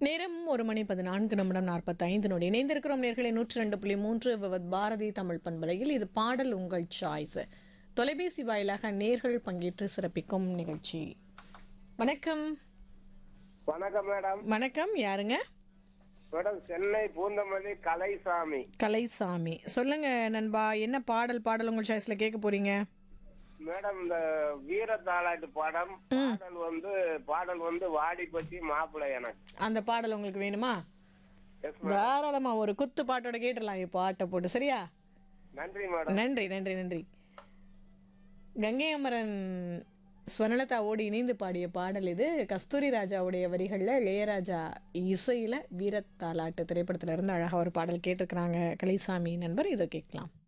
நேரம் ஒரு மணி பதினான்கு நிமிடம் நாற்பத்தைந்து நொடி இணைந்திருக்கிறோம் நேர்களை நூற்றி ரெண்டு புள்ளி மூன்று விவத் பாரதி தமிழ் பண்பலையில் இது பாடல் உங்கள் சாய்ஸ் தொலைபேசி வாயிலாக நேர்கள் பங்கேற்று சிறப்பிக்கும் நிகழ்ச்சி வணக்கம் வணக்கம் மேடம் வணக்கம் யாருங்க மேடம் சென்னை பூந்தமல்லி கலைசாமி கலைசாமி சொல்லுங்க நண்பா என்ன பாடல் பாடல் உங்கள் சாய்ஸ்ல கேட்க போறீங்க மேடம் இந்த வீர தாலாட்டு பாடம் பாடல் வந்து பாடல் வந்து வாடிப்பட்டி மாப்பிள்ளை எனக்கு அந்த பாடல் உங்களுக்கு வேணுமா எஸ் தாராளமா ஒரு குத்து பாட்டோட கேட்டுடலாம் இப்போ பாட்டை போட்டு சரியா நன்றி மேடம் நன்றி நன்றி நன்றி கங்கை அமரன் ஸ்வர்ணலதாவோடு இணைந்து பாடிய பாடல் இது கஸ்தூரி ராஜாவுடைய வரிகளில் இளையராஜா இசையில் வீரத்தாலாட்டு திரைப்படத்துல இருந்து அழகாக ஒரு பாடல் கேட்டிருக்கிறாங்க கலைசாமி நண்பர் இதை கேட்கலாம்